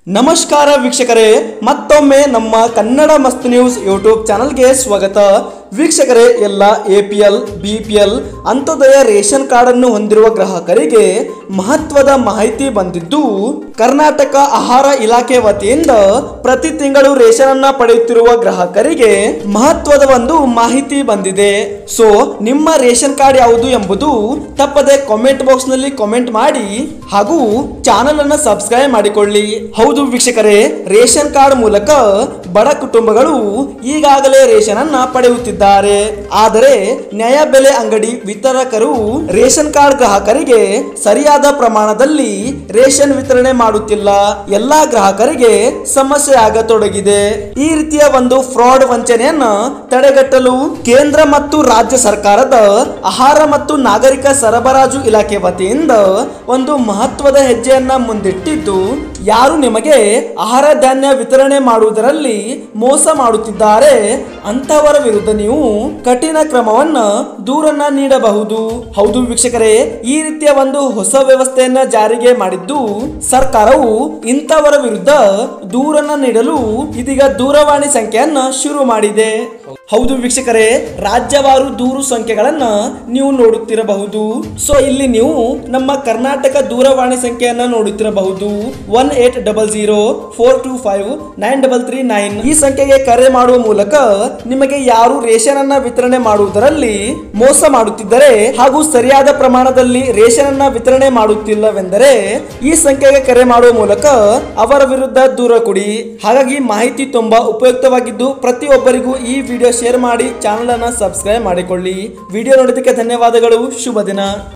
ನಮಸ್ಕಾರ ವೀಕ್ಷಕರೇ ಮತ್ತೊಮ್ಮೆ ನಮ್ಮ ಕನ್ನಡ ಮಸ್ತ್ ನ್ಯೂಸ್ ಯೂಟ್ಯೂಬ್ ಚಾನಲ್ಗೆ ಸ್ವಾಗತ ವೀಕ್ಷಕರೇ ಎಲ್ಲ A P L B P L Antyodaya ration card ಅನ್ನು ಹೊಂದಿರುವ ಗ್ರಾಹಕರಿಗೆ ಮಹತ್ವದ ಮಾಹಿತಿ ಬಂದಿದ್ದು ಕರ್ನಾಟಕ ಆಹಾರ ಇಲಾಖೆ ವತಿಯಿಂದ ಪ್ರತಿ ತಿಂಗಳು ರೇಷನ್ ಅನ್ನ ಪಡೆಯುತ್ತಿರುವ ಗ್ರಾಹಕರಿಗೆ ಮಹತ್ವದ ಒಂದು ಮಾಹಿತಿ ಬಂದಿದೆ ಸೊ ನಿಮ್ಮ ರೇಷನ್ ಕಾರ್ಡ್ ಯಾವುದು ಎಂಬುದು ತಪ್ಪದೆ ಕಾಮೆಂಟ್ ಬಾಕ್ಸ್ ನಲ್ಲಿ ಕಾಮೆಂಟ್ ಮಾಡಿ ಹಾಗೂ ಚಾನಲ್ ಅನ್ನ ಸಬ್ಸ್ಕ್ರೈಬ್ ಮಾಡಿಕೊಳ್ಳಿ ಹೌದು ವೀಕ್ಷಕರೇ ರೇಷನ್ ಕಾರ್ಡ್ ಮೂಲಕ ಬಡ ಕುಟುಂಬಗಳು ಈಗಾಗಲೇ ರೇಷನ್ ಅನ್ನ ಪಡೆಯುತ್ತಿದ್ದಾರೆ ಆದರೆ ನ್ಯಾಯ ಬೆಲೆ ಅಂಗಡಿ ವಿತರಕರು ರೇಷನ್ ಕಾರ್ಡ್ ಗ್ರಾಹಕರಿಗೆ ಸರಿಯಾದ ಪ್ರಮಾಣದಲ್ಲಿ ರೇಷನ್ ವಿತರಣೆ ಮಾಡುತ್ತಿಲ್ಲ ಎಲ್ಲಾ ಗ್ರಾಹಕರಿಗೆ ಸಮಸ್ಯೆ ಆಗತೊಡಗಿದೆ ಈ ರೀತಿಯ ಒಂದು ಫ್ರಾಡ್ ವಂಚನೆಯನ್ನ ತಡೆಗಟ್ಟಲು ಕೇಂದ್ರ ಮತ್ತು ರಾಜ್ಯ ಸರ್ಕಾರದ ಆಹಾರ ಮತ್ತು ನಾಗರಿಕ ಸರಬರಾಜು ಇಲಾಖೆ ವತಿಯಿಂದ ಒಂದು ಮಹತ್ವದ ಹೆಜ್ಜೆಯನ್ನ ಮುಂದಿಟ್ಟಿದ್ದು ಯಾರು ನಿಮಗೆ ಆಹಾರ ಧಾನ್ಯ ವಿತರಣೆ ಮಾಡುವುದರಲ್ಲಿ ಮೋಸ ಮಾಡುತ್ತಿದ್ದಾರೆ ಅಂತವರ ವಿರುದ್ಧ ನೀವು ಕಠಿಣ ಕ್ರಮವನ್ನ ದೂರನ್ನ ನೀಡಬಹುದು ಹೌದು ವೀಕ್ಷಕರೇ ಈ ರೀತಿಯ ಒಂದು ಹೊಸ ವ್ಯವಸ್ಥೆಯನ್ನ ಜಾರಿಗೆ ಮಾಡಿದ್ದು ಸರ್ಕಾರವು ಇಂಥವರ ವಿರುದ್ಧ ದೂರನ್ನ ನೀಡಲು ಇದೀಗ ದೂರವಾಣಿ ಸಂಖ್ಯೆಯನ್ನ ಶುರು ಮಾಡಿದೆ ಹೌದು ವೀಕ್ಷಕರೇ ರಾಜ್ಯವಾರು ದೂರು ಸಂಖ್ಯೆಗಳನ್ನ ನೀವು ನೋಡುತ್ತಿರಬಹುದು ಸೊ ಇಲ್ಲಿ ನೀವು ನಮ್ಮ ಕರ್ನಾಟಕ ದೂರವಾಣಿ ಸಂಖ್ಯೆಯನ್ನ ನೋಡುತ್ತಿರಬಹುದು one eight double zero four two five nine double three nine ಈ ಸಂಖ್ಯೆಗೆ ಕರೆ ಮಾಡುವ ಮೂಲಕ ನಿಮಗೆ ಯಾರು ರೇಷನ್ ಅನ್ನ ವಿತರಣೆ ಮಾಡುವುದರಲ್ಲಿ ಮೋಸ ಮಾಡುತ್ತಿದ್ದರೆ ಹಾಗೂ ಸರಿಯಾದ ಪ್ರಮಾಣದಲ್ಲಿ ರೇಷನ್ ಅನ್ನ ವಿತರಣೆ ಮಾಡುತ್ತಿಲ್ಲವೆಂದರೆ ಈ ಸಂಖ್ಯೆಗೆ ಕರೆ ಮಾಡುವ ಮೂಲಕ ಅವರ ವಿರುದ್ಧ ದೂರ ಕೊಡಿ ಹಾಗಾಗಿ ಮಾಹಿತಿ ತುಂಬಾ ಉಪಯುಕ್ತವಾಗಿದ್ದು ಪ್ರತಿಯೊಬ್ಬರಿಗೂ ಈ ವಿಡಿಯೋ ಶೇರ್ ಮಾಡಿ ಚಾನಲ್ ಅನ್ನ ಸಬ್ಸ್ಕ್ರೈಬ್ ಮಾಡಿಕೊಳ್ಳಿ ವಿಡಿಯೋ ನೋಡಿದ್ದಕ್ಕೆ ಧನ್ಯವಾದಗಳು ಶುಭ ದಿನ